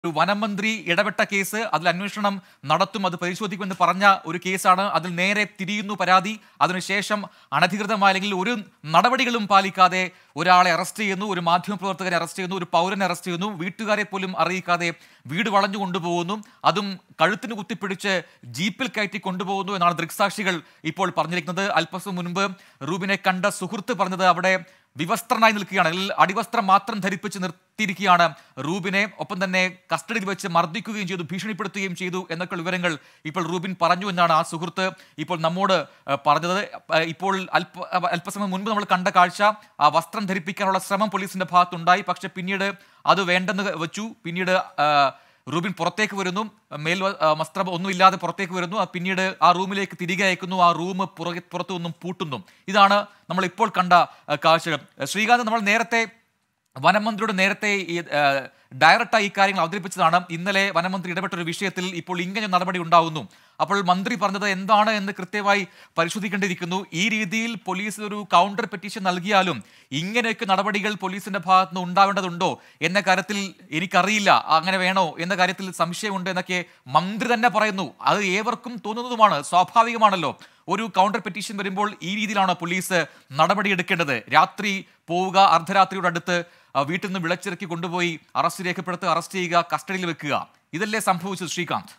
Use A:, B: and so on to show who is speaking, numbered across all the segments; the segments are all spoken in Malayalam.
A: ഒരു വനമന്ത്രി ഇടപെട്ട കേസ് അതിൽ അന്വേഷണം നടത്തും അത് പരിശോധിക്കുമെന്ന് പറഞ്ഞ ഒരു കേസാണ് അതിൽ നേരെ തിരിയുന്നു പരാതി അതിനുശേഷം അനധികൃതമായ അല്ലെങ്കിൽ ഒരു നടപടികളും പാലിക്കാതെ ഒരാളെ അറസ്റ്റ് ചെയ്യുന്നു ഒരു മാധ്യമപ്രവർത്തകനെ അറസ്റ്റ് ചെയ്യുന്നു ഒരു പൗരനെ അറസ്റ്റ് ചെയ്യുന്നു വീട്ടുകാരെ പോലും അറിയിക്കാതെ വീട് വളഞ്ഞു കൊണ്ടുപോകുന്നു അതും കഴുത്തിന് കുത്തിപ്പിടിച്ച് ജീപ്പിൽ കയറ്റി കൊണ്ടുപോകുന്നു എന്നാണ് ദൃക്സാക്ഷികൾ ഇപ്പോൾ പറഞ്ഞിരിക്കുന്നത് അല്പസം മുൻപ് റൂബിനെ കണ്ട സുഹൃത്ത് പറഞ്ഞത് അവിടെ വിവസ്ത്രനായി നിൽക്കുകയാണ് അല്ലെങ്കിൽ അടിവസ്ത്രം മാത്രം ധരിപ്പിച്ച് നിർത്തിയിരിക്കുകയാണ് റൂബിനെ ഒപ്പം തന്നെ കസ്റ്റഡിയിൽ വെച്ച് മർദ്ദിക്കുകയും ചെയ്തു ഭീഷണിപ്പെടുത്തുകയും ചെയ്തു എന്നൊക്കെ വിവരങ്ങൾ ഇപ്പോൾ റൂബിൻ പറഞ്ഞു എന്നാണ് ആ സുഹൃത്ത് ഇപ്പോൾ നമ്മോട് ഏഹ്, പറഞ്ഞത് ഏഹ്, ഇപ്പോൾ അല്പ അല്പസമയം മുൻപ് നമ്മൾ കണ്ട കാഴ്ച ആ വസ്ത്രം ധരിപ്പിക്കാനുള്ള ശ്രമം പോലീസിന്റെ ഭാഗത്തുണ്ടായി പക്ഷെ പിന്നീട് അത് വേണ്ടെന്ന് വെച്ചു പിന്നീട് ആ, റൂബിൻ പുറത്തേക്ക് വരുന്നു മേൽ വ- ആ, വസ്ത്രം ഒന്നുമില്ലാതെ പുറത്തേക്ക് വരുന്നു ആ പിന്നീട് ആ റൂമിലേക്ക് തിരികെ അയക്കുന്നു ആ റൂം പുറകെ പുറത്തു നിന്നും പൂട്ടുന്നു ഇതാണ് നമ്മൾ ഇപ്പോൾ കണ്ട ആ, കാഴ്ചകൾ ശ്രീകാന്ത് നമ്മൾ നേരത്തെ വനമന്ത്രിയോട് നേരത്തെ ഈ ആ, ഡയറക്റ്റായി ഈ കാര്യങ്ങൾ അവതരിപ്പിച്ചതാണ് ഇന്നലെ വനമന്ത്രി ഇടപെട്ട ഒരു വിഷയത്തിൽ ഇപ്പോൾ ഇങ്ങനെ നടപടി ഉണ്ടാകുന്നു അപ്പോൾ മന്ത്രി പറഞ്ഞത് എന്താണ് എന്ന് കൃത്യമായി പരിശോധിക്കേണ്ടിയിരിക്കുന്നു ഈ രീതിയിൽ പോലീസ് ഒരു കൗണ്ടർ പെറ്റീഷൻ നൽകിയാലും ഇങ്ങനെയൊക്കെ നടപടികൾ പോലീസിന്റെ ഭാഗത്ത് നിന്ന് ഉണ്ടാവേണ്ടതുണ്ടോ എന്ന കാര്യത്തിൽ എനിക്കറിയില്ല അങ്ങനെ വേണോ എന്ന കാര്യത്തിൽ സംശയമുണ്ട് എന്നൊക്കെ മന്ത്രി തന്നെ പറയുന്നു അത് ഏവർക്കും തോന്നുന്നതുമാണ് സ്വാഭാവികമാണല്ലോ ഒരു കൗണ്ടർ പെറ്റീഷൻ വരുമ്പോൾ ഈ രീതിയിലാണോ പോലീസ് നടപടിയെടുക്കേണ്ടത് രാത്രി പോവുക അർദ്ധരാത്രിയുടെ അടുത്ത് ആ, വീട്ടിൽ നിന്ന് വിളച്ചിറക്കി കൊണ്ടുപോയി അറസ്റ്റ് രേഖപ്പെടുത്തുക അറസ്റ്റ് ചെയ്യുക കസ്റ്റഡിയിൽ വെക്കുക ഇതല്ലേ സംഭവിച്ചത് ശ്രീകാന്ത്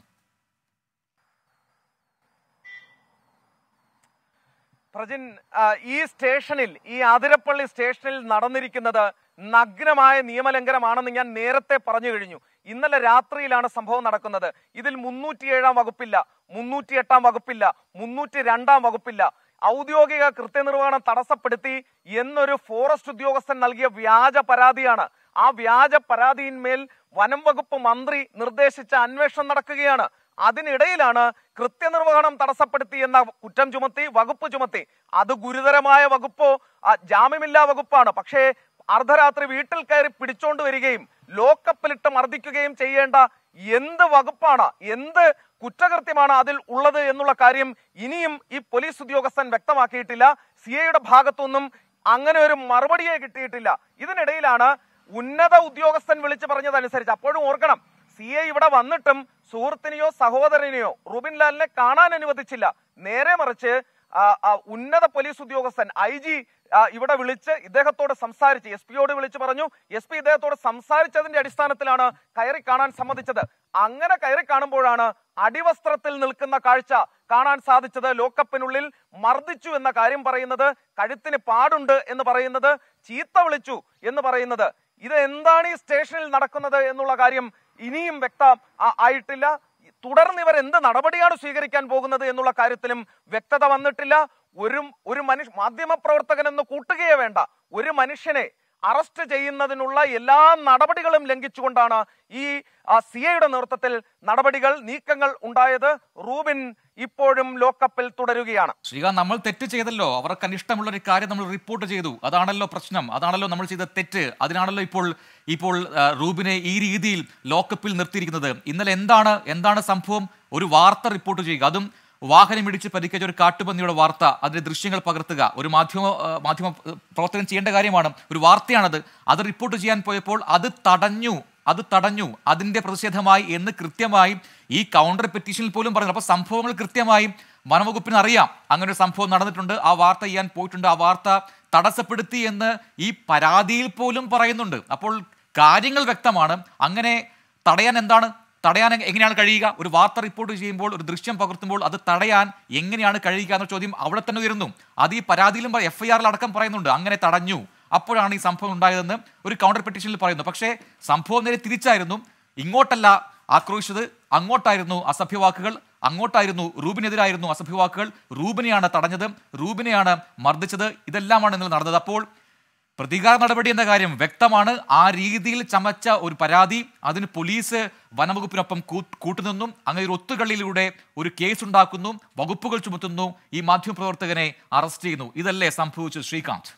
B: പ്രജിൻ ആ, ഈ സ്റ്റേഷനിൽ ഈ ആതിരപ്പള്ളി സ്റ്റേഷനിൽ നടന്നിരിക്കുന്നത് നഗ്നമായ നിയമലംഘനമാണെന്ന് ഞാൻ നേരത്തെ പറഞ്ഞു കഴിഞ്ഞു ഇന്നലെ രാത്രിയിലാണ് സംഭവം നടക്കുന്നത് ഇതിൽ മുന്നൂറ്റിയേഴാം വകുപ്പില്ല മുന്നൂറ്റി എട്ടാം വകുപ്പില്ല മുന്നൂറ്റി രണ്ടാം വകുപ്പില്ല ഔദ്യോഗിക കൃത്യനിർവഹണം തടസ്സപ്പെടുത്തി എന്നൊരു ഫോറസ്റ്റ് ഉദ്യോഗസ്ഥൻ നൽകിയ വ്യാജ പരാതിയാണ് ആ വ്യാജ പരാതിയിന്മേൽ വനം വകുപ്പ് മന്ത്രി നിർദ്ദേശിച്ച അന്വേഷണം നടക്കുകയാണ് അതിനിടയിലാണ് കൃത്യനിർവഹണം തടസ്സപ്പെടുത്തി എന്ന കുറ്റം ചുമത്തി വകുപ്പ് ചുമത്തി അത് ഗുരുതരമായ വകുപ്പോ ആ, ജാമ്യമില്ലാ വകുപ്പാണ് പക്ഷേ അർദ്ധരാത്രി വീട്ടിൽ കയറി പിടിച്ചോണ്ട് വരികയും ലോക്കപ്പിലിട്ട് മർദ്ദിക്കുകയും ചെയ്യേണ്ട എന്ത് വകുപ്പാണ് എന്ത് കുറ്റകൃത്യമാണ് അതിൽ ഉള്ളത് എന്നുള്ള കാര്യം ഇനിയും ഈ പോലീസ് ഉദ്യോഗസ്ഥൻ വ്യക്തമാക്കിയിട്ടില്ല സി ഐയുടെ ഭാഗത്തുനിന്നും അങ്ങനെ ഒരു മറുപടിയെ കിട്ടിയിട്ടില്ല ഇതിനിടയിലാണ് ഉന്നത ഉദ്യോഗസ്ഥൻ വിളിച്ചു പറഞ്ഞതനുസരിച്ച് അപ്പോഴും ഓർക്കണം സി ഐ ഇവിടെ വന്നിട്ടും സുഹൃത്തിനെയോ സഹോദരനെയോ റുബിൻ ലാലിനെ കാണാൻ അനുവദിച്ചില്ല നേരെ മറിച്ച് ആ, ആ, ഉന്നത പോലീസ് ഉദ്യോഗസ്ഥൻ ഐ ജി ഇവിടെ വിളിച്ച് ഇദ്ദേഹത്തോട് സംസാരിച്ച് എസ് പിയോട് വിളിച്ച് പറഞ്ഞു എസ് പി ഇദ്ദേഹത്തോട് സംസാരിച്ചതിന്റെ അടിസ്ഥാനത്തിലാണ് കയറി കാണാൻ സമ്മതിച്ചത് അങ്ങനെ കയറി കാണുമ്പോഴാണ് അടിവസ്ത്രത്തിൽ നിൽക്കുന്ന കാഴ്ച കാണാൻ സാധിച്ചത് ലോക്കപ്പിനുള്ളിൽ മർദ്ദിച്ചു എന്ന കാര്യം പറയുന്നത് കഴുത്തിന് പാടുണ്ട് എന്ന് പറയുന്നത് ചീത്ത വിളിച്ചു എന്ന് പറയുന്നത് ഇത് എന്താണ് ഈ സ്റ്റേഷനിൽ നടക്കുന്നത് എന്നുള്ള കാര്യം ഇനിയും വ്യക്തം ആ- ആയിട്ടില്ല തുടർന്ന് ഇവർ എന്ത് നടപടിയാണ് സ്വീകരിക്കാൻ പോകുന്നത് എന്നുള്ള കാര്യത്തിലും വ്യക്തത വന്നിട്ടില്ല ഒരു ഒരു മനുഷ്യ മാധ്യമ പ്രവർത്തകൻ എന്ന് കൂട്ടുകയേ വേണ്ട ഒരു മനുഷ്യനെ അറസ്റ്റ് ചെയ്യുന്നതിനുള്ള എല്ലാ നടപടികളും ലംഘിച്ചുകൊണ്ടാണ് ഈ സി ഐയുടെ നേതൃത്വത്തിൽ നടപടികൾ നീക്കങ്ങൾ ഉണ്ടായത് റൂബിൻ ഇപ്പോഴും ലോക്കപ്പിൽ തുടരുകയാണ്
A: ശ്രീകാന്ത് നമ്മൾ തെറ്റ് ചെയ്തല്ലോ അവർക്ക് അനിഷ്ടമുള്ള ഒരു കാര്യം നമ്മൾ റിപ്പോർട്ട് ചെയ്തു അതാണല്ലോ പ്രശ്നം അതാണല്ലോ നമ്മൾ ചെയ്ത തെറ്റ് അതിനാണല്ലോ ഇപ്പോൾ ഇപ്പോൾ ആ, റൂബിനെ ഈ രീതിയിൽ ലോക്കപ്പിൽ നിർത്തിയിരിക്കുന്നത് ഇന്നലെ എന്താണ് എന്താണ് സംഭവം ഒരു വാർത്ത റിപ്പോർട്ട് ചെയ്യുക അതും വാഹനം ഇടിച്ച് പരിക്കേറ്റ ഒരു കാട്ടുപന്നിയുടെ വാർത്ത അതിന്റെ ദൃശ്യങ്ങൾ പകർത്തുക ഒരു മാധ്യമ ആ, മാധ്യമ ആ, പ്രവർത്തകൻ ചെയ്യേണ്ട കാര്യമാണ് ഒരു വാർത്തയാണത് അത് റിപ്പോർട്ട് ചെയ്യാൻ പോയപ്പോൾ അത് തടഞ്ഞു അത് തടഞ്ഞു അതിന്റെ പ്രതിഷേധമായി എന്ന് കൃത്യമായി ഈ കൗണ്ടർ പെറ്റീഷനിൽ പോലും പറഞ്ഞു അപ്പൊ സംഭവങ്ങൾ കൃത്യമായി വനവകുപ്പിന് അറിയാം അങ്ങനെ ഒരു സംഭവം നടന്നിട്ടുണ്ട് ആ വാർത്ത ചെയ്യാൻ പോയിട്ടുണ്ട് ആ വാർത്ത തടസ്സപ്പെടുത്തി എന്ന് ഈ പരാതിയിൽ പോലും പറയുന്നുണ്ട് അപ്പോൾ കാര്യങ്ങൾ വ്യക്തമാണ് അങ്ങനെ തടയാൻ എന്താണ് തടയാൻ എങ്ങ- എങ്ങനെയാണ് കഴിയുക ഒരു വാർത്ത റിപ്പോർട്ട് ചെയ്യുമ്പോൾ ഒരു ദൃശ്യം പകർത്തുമ്പോൾ അത് തടയാൻ എങ്ങനെയാണ് കഴിയുക എന്ന ചോദ്യം അവിടെ തന്നെ ഉയരുന്നു അത് ഈ പരാതിയിലും എഫ് ഐ ആറിൽ അടക്കം പറയുന്നുണ്ട് അങ്ങനെ തടഞ്ഞു അപ്പോഴാണ് ഈ സംഭവം ഉണ്ടായതെന്ന് ഒരു കൗണ്ടർ പെറ്റീഷനിൽ പറയുന്നു പക്ഷേ സംഭവം നേരെ തിരിച്ചായിരുന്നു ഇങ്ങോട്ടല്ല ആക്രോശിച്ചത് അങ്ങോട്ടായിരുന്നു അസഭ്യവാക്കുകൾ അങ്ങോട്ടായിരുന്നു റൂബിനെതിരായിരുന്നു അസഭ്യവാക്കുകൾ റൂബിനെയാണ് തടഞ്ഞത് റൂബിനെയാണ് മർദ്ദിച്ചത് ഇതെല്ലാമാണ് ഇന്നലെ നടന്നത് അപ്പോൾ പ്രതികാര നടപടി എന്ന കാര്യം വ്യക്തമാണ് ആ രീതിയിൽ ചമച്ച ഒരു പരാതി അതിന് പോലീസ് വനവകുപ്പിനൊപ്പം കൂ- കൂട്ടുനിന്നും അങ്ങനെ ഒരു ഒത്തുകളിയിലൂടെ ഒരു കേസ് ഉണ്ടാക്കുന്നു വകുപ്പുകൾ ചുമത്തുന്നു ഈ മാധ്യമപ്രവർത്തകനെ അറസ്റ്റ് ചെയ്യുന്നു ഇതല്ലേ സംഭവിച്ചത് ശ്രീകാന്ത്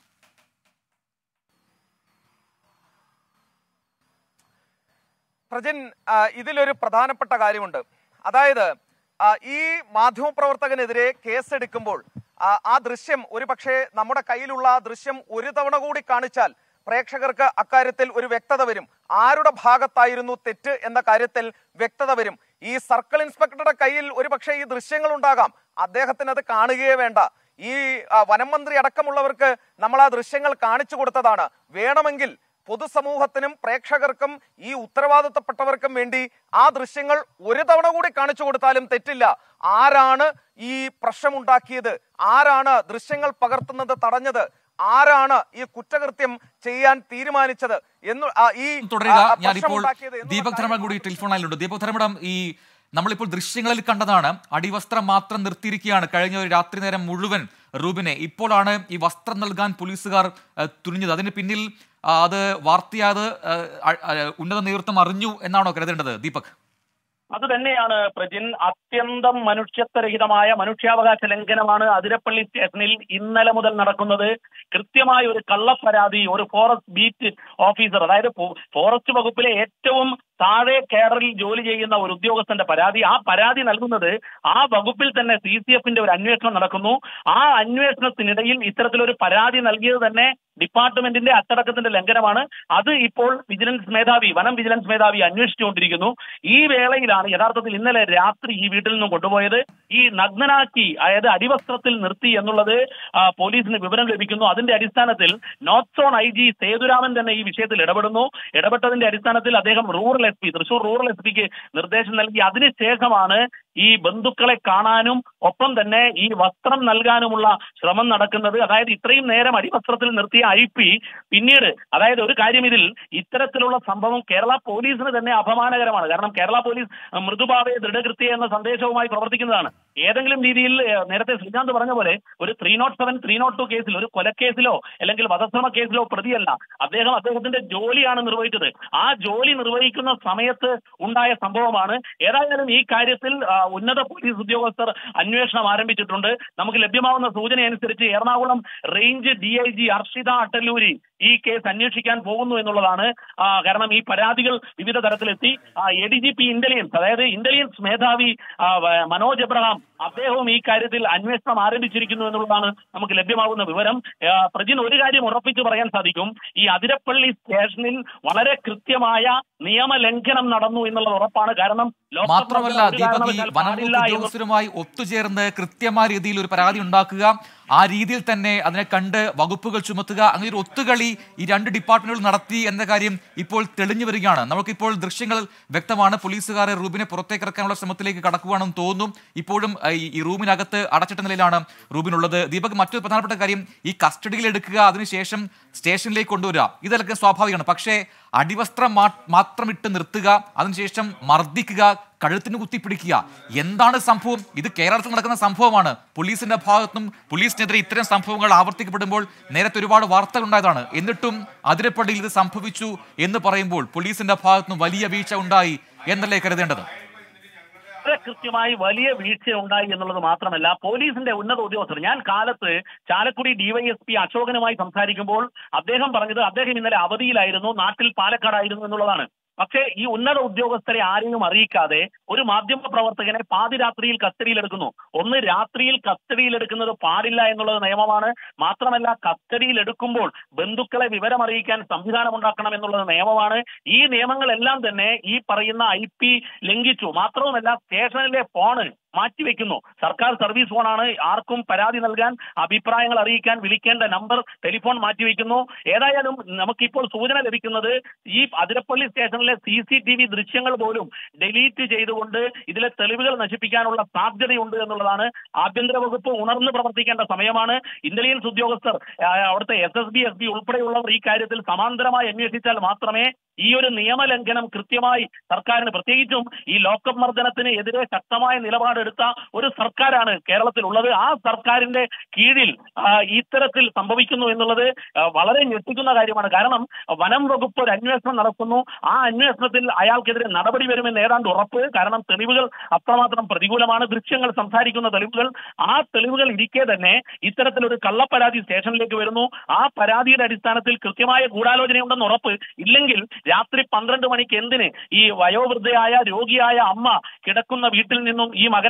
B: പ്രജൻ ആ, ഇതിലൊരു പ്രധാനപ്പെട്ട കാര്യമുണ്ട് അതായത് ആ, ഈ മാധ്യമപ്രവർത്തകനെതിരെ കേസെടുക്കുമ്പോൾ ആ, ആ ദൃശ്യം ഒരു പക്ഷേ നമ്മുടെ കയ്യിലുള്ള ആ ദൃശ്യം ഒരു തവണ കൂടി കാണിച്ചാൽ പ്രേക്ഷകർക്ക് അക്കാര്യത്തിൽ ഒരു വ്യക്തത വരും ആരുടെ ഭാഗത്തായിരുന്നു തെറ്റ് എന്ന കാര്യത്തിൽ വ്യക്തത വരും ഈ സർക്കിൾ ഇൻസ്പെക്ടറുടെ കയ്യിൽ ഒരു പക്ഷേ ഈ ദൃശ്യങ്ങൾ ഉണ്ടാകാം അദ്ദേഹത്തിന് അത് കാണുകയേ വേണ്ട ഈ ആ, വനം മന്ത്രി അടക്കമുള്ളവർക്ക് നമ്മൾ ആ ദൃശ്യങ്ങൾ കാണിച്ചു കൊടുത്തതാണ് വേണമെങ്കിൽ പൊതുസമൂഹത്തിനും പ്രേക്ഷകർക്കും ഈ ഉത്തരവാദിത്തപ്പെട്ടവർക്കും വേണ്ടി ആ ദൃശ്യങ്ങൾ ഒരു തവണ കൂടി കാണിച്ചു കൊടുത്താലും തെറ്റില്ല ആരാണ് ഈ പ്രശ്നമുണ്ടാക്കിയത് ആരാണ് ദൃശ്യങ്ങൾ പകർത്തുന്നത് തടഞ്ഞത് ആരാണ് ഈ കുറ്റകൃത്യം ചെയ്യാൻ തീരുമാനിച്ചത് എന്ന് ആ, ഈ
A: തുടരുക
B: ആ,
A: ഞാനിപ്പോൾ
B: പ്രശ്നമുണ്ടാക്കിയത് എന്നുള്ള
A: ദീപക് ധർമ്മടം കൂടി ടെലിഫോൺ ലൈനിലുണ്ട് ദീപക് ധർമ്മടം ഈ നമ്മളിപ്പോൾ ദൃശ്യങ്ങളിൽ കണ്ടതാണ് അടിവസ്ത്രം മാത്രം നിർത്തിയിരിക്കുകയാണ് കഴിഞ്ഞ ഒരു രാത്രി നേരം മുഴുവൻ റൂബിനെ ഇപ്പോഴാണ് ഈ വസ്ത്രം നൽകാൻ പോലീസുകാർ ആ, തുനിഞ്ഞത് അതിന് പിന്നിൽ ആ, അത് വാർത്തയാത് ആ, ആ, ഉന്നത നേതൃത്വം അറിഞ്ഞു എന്നാണോ കരുതേണ്ടത് ദീപക്
C: അത് തന്നെയാണ് പ്രജിൻ അത്യന്തം മനുഷ്യത്വരഹിതമായ മനുഷ്യാവകാശ ലംഘനമാണ് അതിരപ്പള്ളി സ്റ്റേഷനിൽ ഇന്നലെ മുതൽ നടക്കുന്നത് കൃത്യമായ ഒരു കള്ളപ്പരാതി ഒരു ഫോറസ്റ്റ് ബീറ്റ് ഓഫീസർ അതായത് ഫോ- ഫോറസ്റ്റ് വകുപ്പിലെ ഏറ്റവും താഴെ കേഡറിൽ ജോലി ചെയ്യുന്ന ഒരു ഉദ്യോഗസ്ഥന്റെ പരാതി ആ പരാതി നൽകുന്നത് ആ വകുപ്പിൽ തന്നെ സി സി എഫിന്റെ ഒരു അന്വേഷണം നടക്കുന്നു ആ അന്വേഷണത്തിനിടയിൽ ഇത്തരത്തിലൊരു പരാതി നൽകിയത് തന്നെ ഡിപ്പാർട്ട്മെന്റിന്റെ അച്ചടക്കത്തിന്റെ ലംഘനമാണ് അത് ഇപ്പോൾ വിജിലൻസ് മേധാവി വനം വിജിലൻസ് മേധാവി അന്വേഷിച്ചുകൊണ്ടിരിക്കുന്നു ഈ വേളയിലാണ് യഥാർത്ഥത്തിൽ ഇന്നലെ രാത്രി ഈ വീട്ടിൽ നിന്നും കൊണ്ടുപോയത് ഈ നഗ്നനാക്കി അതായത് അടിവസ്ത്രത്തിൽ നിർത്തി എന്നുള്ളത് ആ, പോലീസിന് വിവരം ലഭിക്കുന്നു അതിന്റെ അടിസ്ഥാനത്തിൽ north zone I G Sethuraman തന്നെ ഈ വിഷയത്തിൽ ഇടപെടുന്നു ഇടപെട്ടതിന്റെ അടിസ്ഥാനത്തിൽ അദ്ദേഹം rural S P Thrissur rural S പിക്ക് നിർദ്ദേശം നൽകി അതിനുശേഷമാണ് ഈ ബന്ധുക്കളെ കാണാനും ഒപ്പം തന്നെ ഈ വസ്ത്രം നൽകാനുമുള്ള ശ്രമം നടക്കുന്നത് അതായത് ഇത്രയും നേരം അടിവസ്ത്രത്തിൽ നിർത്തിയ ഐ പി പിന്നീട് അതായത് ഒരു കാര്യം ഇതിൽ ഇത്തരത്തിലുള്ള സംഭവം കേരള പോലീസിന് തന്നെ അപമാനകരമാണ് കാരണം കേരള പോലീസ് അഹ്, മൃദുഭാവയെ ദൃഢകൃത്യ എന്ന സന്ദേശവുമായി പ്രവർത്തിക്കുന്നതാണ് ഏതെങ്കിലും രീതിയിൽ ഏഹ്, നേരത്തെ ശ്രീകാന്ത് പറഞ്ഞ പോലെ ഒരു three nought seven three nought two കേസിൽ ഒരു കൊലക്കേസിലോ അല്ലെങ്കിൽ വധശ്രമ കേസിലോ പ്രതിയല്ല അദ്ദേഹം അദ്ദേഹത്തിന്റെ ജോലിയാണ് നിർവഹിച്ചത് ആ ജോലി നിർവഹിക്കുന്ന സമയത്ത് ഉണ്ടായ സംഭവമാണ് ഏതായാലും ഈ കാര്യത്തിൽ ആ, ഉന്നത പോലീസ് ഉദ്യോഗസ്ഥർ അന്വേഷണം ആരംഭിച്ചിട്ടുണ്ട് നമുക്ക് ലഭ്യമാവുന്ന സൂചന അനുസരിച്ച് Ernakulam range D I G Arshita Attalluri ഈ കേസ് അന്വേഷിക്കാൻ പോകുന്നു എന്നുള്ളതാണ് ആ, കാരണം ഈ പരാതികൾ വിവിധ തരത്തിലെത്തി A D G P intelligence അതായത് ഇന്റലിജൻസ് മേധാവി ആ, വ- മനോജ് എബ്രഹാം അദ്ദേഹവും ഈ കാര്യത്തിൽ അന്വേഷണം ആരംഭിച്ചിരിക്കുന്നു എന്നുള്ളതാണ് നമുക്ക് ലഭ്യമാകുന്ന വിവരം ആ, പ്രജിൻ ഒരു കാര്യം ഉറപ്പിച്ചു പറയാൻ സാധിക്കും ഈ അതിരപ്പള്ളി സ്റ്റേഷനിൽ വളരെ കൃത്യമായ നിയമലംഘനം നടന്നു എന്നുള്ളത് ഉറപ്പാണ് കാരണം ലോക്സഭ
A: മാത്രമല്ല
C: ഒരു
A: ദീപക് ഈ
C: കാരണവശാൽ
A: വനം
C: പാടില്ല
A: വകുപ്പ്
C: എന്ന്
A: ഉദ്യോഗസ്ഥരുമായി ഒത്തുചേർന്ന് കൃത്യമായ രീതിയിൽ ഒരു പരാതി ഉണ്ടാക്കുക ആ രീതിയിൽ തന്നെ അതിനെ കണ്ട് വകുപ്പുകൾ ചുമത്തുക അങ്ങനെ ഒരു ഒത്തുകളി ഈ രണ്ട് ഡിപ്പാർട്ട്മെന്റുകൾ നടത്തി എന്ന കാര്യം ഇപ്പോൾ തെളിഞ്ഞു വരികയാണ് നമുക്കിപ്പോൾ ദൃശ്യങ്ങൾ വ്യക്തമാണ് പോലീസുകാരെ റൂബിനെ പുറത്തേക്ക് ഇറക്കാനുള്ള ശ്രമത്തിലേക്ക് കടക്കുവാണെന്ന് തോന്നും ഇപ്പോഴും ആ, ഈ- ഈ റൂമിനകത്ത് അടച്ചിട്ട നിലയിലാണ് റൂബിനുള്ളത് ദീപക് മറ്റൊരു പ്രധാനപ്പെട്ട കാര്യം ഈ കസ്റ്റഡിയിൽ എടുക്കുക അതിനുശേഷം സ്റ്റേഷനിലേക്ക് കൊണ്ടുവരിക ഇതൊക്കെ സ്വാഭാവികമാണ് പക്ഷേ അടിവസ്ത്രം മാ- മാത്രം ഇട്ട് നിർത്തുക അതിനുശേഷം മർദ്ദിക്കുക കഴുത്തിന് കുത്തിപ്പിടിക്കുക എന്താണ് സംഭവം ഇത് കേരളത്തിൽ നടക്കുന്ന സംഭവമാണ് പോലീസിന്റെ ഭാഗത്തും പോലീസിനെതിരെ ഇത്തരം സംഭവങ്ങൾ ആവർത്തിക്കപ്പെടുമ്പോൾ നേരത്തെ ഒരുപാട് വാർത്തകൾ ഉണ്ടായതാണ് എന്നിട്ടും അതിരപ്പള്ളിയിൽ ഇത് സംഭവിച്ചു എന്ന് പറയുമ്പോൾ പോലീസിന്റെ ഭാഗത്തുനിന്ന് വലിയ വീഴ്ച ഉണ്ടായി എന്നല്ലേ കരുതേണ്ടത്
C: വളരെ കൃത്യമായി വലിയ വീഴ്ച ഉണ്ടായി എന്നുള്ളത് മാത്രമല്ല പോലീസിന്റെ ഉന്നത ഉദ്യോഗസ്ഥർ ഞാൻ കാലത്ത് ചാലക്കുടി ഡിവൈഎസ്പി അശോകനുമായി സംസാരിക്കുമ്പോൾ അദ്ദേഹം പറഞ്ഞത് അദ്ദേഹം ഇന്നലെ അവധിയിലായിരുന്നു നാട്ടിൽ പാലക്കാടായിരുന്നു എന്നുള്ളതാണ് പക്ഷേ ഈ ഉന്നത ഉദ്യോഗസ്ഥരെ ആരെയും അറിയിക്കാതെ ഒരു മാധ്യമ പ്രവർത്തകനെ പാതിരാത്രിയിൽ കസ്റ്റഡിയിലെടുക്കുന്നു ഒന്ന് രാത്രിയിൽ കസ്റ്റഡിയിലെടുക്കുന്നത് പാടില്ല എന്നുള്ളത് നിയമമാണ് മാത്രമല്ല കസ്റ്റഡിയിൽ എടുക്കുമ്പോൾ ബന്ധുക്കളെ വിവരം അറിയിക്കാൻ സംവിധാനം ഉണ്ടാക്കണം എന്നുള്ളത് നിയമമാണ് ഈ നിയമങ്ങളെല്ലാം തന്നെ ഈ പറയുന്ന ഐ പി ലംഘിച്ചു മാത്രവുമല്ല സ്റ്റേഷനിലെ ഫോണ് മാറ്റിവെക്കുന്നു സർക്കാർ സർവീസ് ഫോണാണ് ആർക്കും പരാതി നൽകാൻ അഭിപ്രായങ്ങൾ അറിയിക്കാൻ വിളിക്കേണ്ട നമ്പർ ടെലിഫോൺ മാറ്റിവെക്കുന്നു ഏതായാലും നമുക്കിപ്പോൾ സൂചന ലഭിക്കുന്നത് ഈ അതിരപ്പള്ളി സ്റ്റേഷനിലെ സി സി ടി വി ദൃശ്യങ്ങൾ പോലും ഡിലീറ്റ് ചെയ്തുകൊണ്ട് ഇതിലെ തെളിവുകൾ നശിപ്പിക്കാനുള്ള സാധ്യതയുണ്ട് എന്നുള്ളതാണ് ആഭ്യന്തര വകുപ്പ് ഉണർന്ന് പ്രവർത്തിക്കേണ്ട സമയമാണ് ഇന്റലിജൻസ് ഉദ്യോഗസ്ഥർ ആ, അവിടുത്തെ S S B S B ഉൾപ്പെടെയുള്ളവർ ഈ കാര്യത്തിൽ സമാന്തരമായി അന്വേഷിച്ചാൽ മാത്രമേ ഈ ഒരു നിയമലംഘനം കൃത്യമായി സർക്കാരിന് പ്രത്യേകിച്ചും ഈ ലോക്കപ്പ് മർദ്ദനത്തിന് എതിരെ ശക്തമായ നിലപാടെടുത്ത ഒരു സർക്കാരാണ് കേരളത്തിലുള്ളത് ആ സർക്കാരിന്റെ കീഴിൽ ആ, ഇത്തരത്തിൽ സംഭവിക്കുന്നു എന്നുള്ളത് ആ, വളരെ ഞെട്ടിക്കുന്ന കാര്യമാണ് കാരണം വനം വകുപ്പ് ഒരു അന്വേഷണം നടക്കുന്നു ആ അന്വേഷണത്തിൽ അയാൾക്കെതിരെ നടപടി വരുമെന്ന് ഏതാണ്ട് ഉറപ്പ് കാരണം തെളിവുകൾ അത്രമാത്രം പ്രതികൂലമാണ് ദൃശ്യങ്ങൾ സംസാരിക്കുന്ന തെളിവുകൾ ആ തെളിവുകൾ ഇരിക്കെ തന്നെ ഇത്തരത്തിലൊരു കള്ളപ്പരാതി സ്റ്റേഷനിലേക്ക് വരുന്നു ആ പരാതിയുടെ അടിസ്ഥാനത്തിൽ കൃത്യമായ ഗൂഢാലോചനയുണ്ടെന്ന് ഉറപ്പ് ഇല്ലെങ്കിൽ രാത്രി പന്ത്രണ്ട് മണിക്ക് എന്തിന് ഈ വയോവൃദ്ധയായ രോഗിയായ അമ്മ കിടക്കുന്ന വീട്ടിൽ നിന്നും ഈ മകനെ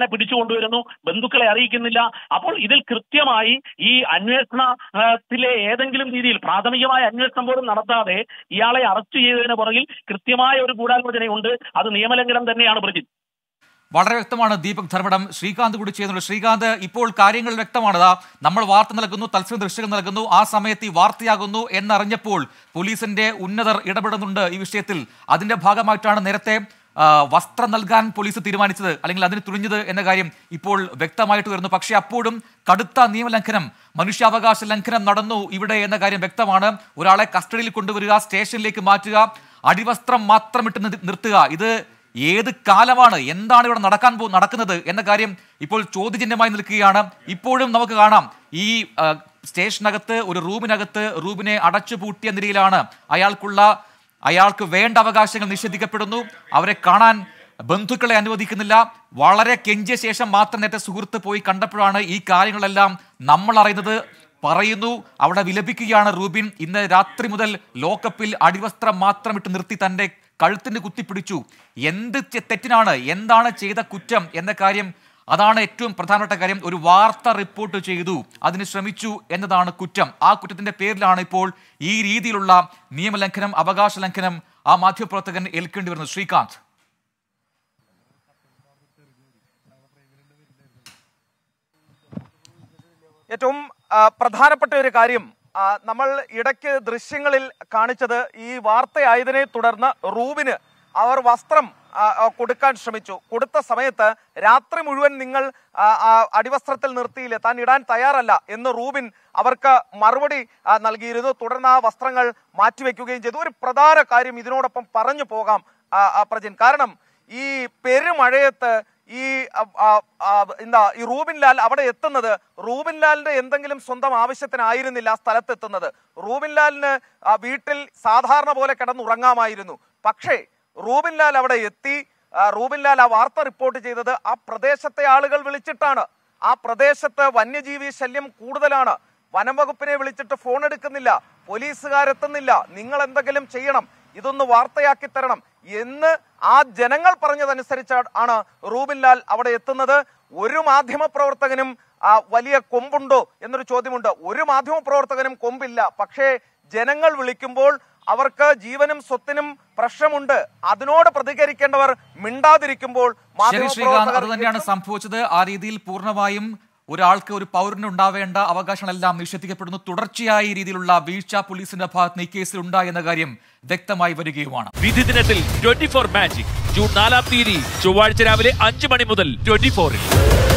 C: മകനെ പിടിച്ചുകൊണ്ടുവരുന്നു ബന്ധുക്കളെ അറിയിക്കുന്നില്ല അപ്പോൾ ഇതിൽ കൃത്യമായി ഈ അന്വേഷണത്തിലെ ഏതെങ്കിലും രീതിയിൽ പ്രാഥമികമായ അന്വേഷണം പോലും നടത്താതെ ഇയാളെ അറസ്റ്റ് ചെയ്തതിന് പുറകിൽ കൃത്യമായ ഒരു ഗൂഢാലോചനയുണ്ട് അത് നിയമലംഘനം തന്നെയാണ് ബ്രിജിത്ത്
A: വളരെ വ്യക്തമാണ് ദീപക് ധർമ്മടം ശ്രീകാന്ത് കൂടി ചെയ്യുന്നുണ്ട് ശ്രീകാന്ത് ഇപ്പോൾ കാര്യങ്ങൾ വ്യക്തമാണ് ദാ നമ്മൾ വാർത്ത നൽകുന്നു തത്സമയ ദൃശ്യങ്ങൾ നൽകുന്നു ആ സമയത്ത് ഈ വാർത്തയാകുന്നു എന്നറിഞ്ഞപ്പോൾ പോലീസിന്റെ ഉന്നതർ ഇടപെടുന്നുണ്ട് ഈ വിഷയത്തിൽ അതിന്റെ ഭാഗമായിട്ടാണ് നേരത്തെ ആ, വസ്ത്രം നൽകാൻ പോലീസ് തീരുമാനിച്ചത് അല്ലെങ്കിൽ അതിന് തുനിഞ്ഞത് എന്ന കാര്യം ഇപ്പോൾ വ്യക്തമായിട്ട് വരുന്നു പക്ഷേ അപ്പോഴും കടുത്ത നിയമലംഘനം മനുഷ്യാവകാശ ലംഘനം നടന്നു ഇവിടെ എന്ന കാര്യം വ്യക്തമാണ് ഒരാളെ കസ്റ്റഡിയിൽ കൊണ്ടുവരിക സ്റ്റേഷനിലേക്ക് മാറ്റുക അടിവസ്ത്രം മാത്രം ഇട്ട് നിർ- നിർത്തുക ഇത് ഏത് കാലമാണ് എന്താണ് ഇവിടെ നടക്കാൻ പോ നടക്കുന്നത് എന്ന കാര്യം ഇപ്പോൾ ചോദ്യചിഹ്നമായി നിൽക്കുകയാണ് ഇപ്പോഴും നമുക്ക് കാണാം ഈ ആ, സ്റ്റേഷനകത്ത് ഒരു റൂമിനകത്ത് റൂമിനെ അടച്ചുപൂട്ടിയ നിലയിലാണ് അയാൾക്കുള്ള അയാൾക്ക് വേണ്ട അവകാശങ്ങൾ നിഷേധിക്കപ്പെടുന്നു അവരെ കാണാൻ ബന്ധുക്കളെ അനുവദിക്കുന്നില്ല വളരെ കെഞ്ചിയ ശേഷം മാത്രം നേരത്തെ സുഹൃത്ത് പോയി കണ്ടപ്പോഴാണ് ഈ കാര്യങ്ങളെല്ലാം നമ്മൾ അറിയുന്നത് പറയുന്നു അവിടെ വിലപിക്കുകയാണ് റൂബിൻ ഇന്ന് രാത്രി മുതൽ ലോക്കപ്പിൽ അടിവസ്ത്രം മാത്രം ഇട്ട് നിർത്തി തന്റെ കഴുത്തിന് കുത്തിപ്പിടിച്ചു എന്ത് തെ- തെറ്റിനാണ് എന്താണ് ചെയ്ത കുറ്റം എന്ന കാര്യം അതാണ് ഏറ്റവും പ്രധാനപ്പെട്ട കാര്യം ഒരു വാർത്ത റിപ്പോർട്ട് ചെയ്തു അതിന് ശ്രമിച്ചു എന്നതാണ് കുറ്റം ആ കുറ്റത്തിന്റെ പേരിലാണ് ഇപ്പോൾ ഈ രീതിയിലുള്ള നിയമലംഘനം അവകാശ ലംഘനം ആ മാധ്യമപ്രവർത്തകൻ ഏൽക്കേണ്ടി വരുന്നത് ശ്രീകാന്ത്
B: ഏറ്റവും ആ, പ്രധാനപ്പെട്ട ഒരു കാര്യം ആ, നമ്മൾ ഇടയ്ക്ക് ദൃശ്യങ്ങളിൽ കാണിച്ചത് ഈ വാർത്തയായതിനെ തുടർന്ന് റൂബിന് അവർ വസ്ത്രം ആ, ആ, കൊടുക്കാൻ ശ്രമിച്ചു കൊടുത്ത സമയത്ത് രാത്രി മുഴുവൻ നിങ്ങൾ ആ, ആ, അടിവസ്ത്രത്തിൽ നിർത്തിയില്ല താൻ ഇടാൻ തയ്യാറല്ല എന്ന് റൂബിൻ അവർക്ക് മറുപടി ആ, നൽകിയിരുന്നു തുടർന്ന് ആ വസ്ത്രങ്ങൾ മാറ്റിവെക്കുകയും ചെയ്തു ഒരു പ്രധാന കാര്യം ഇതിനോടൊപ്പം പറഞ്ഞു പോകാം ആ, ആ, പ്രജിൻ കാരണം ഈ പെരുമഴയത്ത് ഈ ആ, ആ, ആ, എന്താ ഈ റൂബിൻ ലാൽ അവിടെ എത്തുന്നത് റൂബിൻ ലാലിന്റെ എന്തെങ്കിലും സ്വന്തം ആവശ്യത്തിനായിരുന്നില്ല ആ സ്ഥലത്ത് എത്തുന്നത് റൂബിൻ ലാലിന് ആ, വീട്ടിൽ സാധാരണ പോലെ കിടന്നുറങ്ങാമായിരുന്നു പക്ഷേ റൂബിൻ ലാൽ അവിടെ എത്തി ആ, റൂബിൻ ലാൽ ആ വാർത്ത റിപ്പോർട്ട് ചെയ്തത് ആ പ്രദേശത്തെ ആളുകൾ വിളിച്ചിട്ടാണ് ആ പ്രദേശത്ത് വന്യജീവി ശല്യം കൂടുതലാണ് വനം വകുപ്പിനെ വിളിച്ചിട്ട് ഫോൺ എടുക്കുന്നില്ല പോലീസുകാരെത്തുന്നില്ല നിങ്ങൾ എന്തെങ്കിലും ചെയ്യണം ഇതൊന്ന് വാർത്തയാക്കി തരണം എന്ന് ആ ജനങ്ങൾ പറഞ്ഞതനുസരിച്ച് ആണ് റൂബിൻ ലാൽ അവിടെ എത്തുന്നത് ഒരു മാധ്യമ പ്രവർത്തകനും ആ, വലിയ കൊമ്പുണ്ടോ എന്നൊരു ചോദ്യമുണ്ട് ഒരു മാധ്യമ പ്രവർത്തകനും കൊമ്പില്ല പക്ഷേ ജനങ്ങൾ വിളിക്കുമ്പോൾ അവർക്ക് ജീവനും സ്വത്തിനും പ്രശ്നമുണ്ട് അതിനോട് പ്രതികരിക്കേണ്ടവർ മിണ്ടാതിരിക്കുമ്പോൾ
A: ശരി ശ്രീകാന്ത് അത് തന്നെയാണ്
B: മാധ്യമപ്രവർത്തകർ
A: സംഭവിച്ചത് ആ രീതിയിൽ പൂർണ്ണമായും ഒരാൾക്ക് ഒരു പൗരന് ഉണ്ടാവേണ്ട അവകാശങ്ങളെല്ലാം നിഷേധിക്കപ്പെടുന്നു തുടർച്ചയായ ഈ രീതിയിലുള്ള വീഴ്ച പോലീസിന്റെ ഭാഗത്ത് നിന്ന് ഈ കേസിൽ ഉണ്ടായി എന്ന കാര്യം വ്യക്തമായി വരികയുമാണ്
D: വിധി ദിനത്തിൽ ട്വന്റി ഫോർ മാജിക് ജൂൺ നാലാം തീയതി ചൊവ്വാഴ്ച രാവിലെ അഞ്ച് മണി മുതൽ ട്വന്റി ഫോറിൽ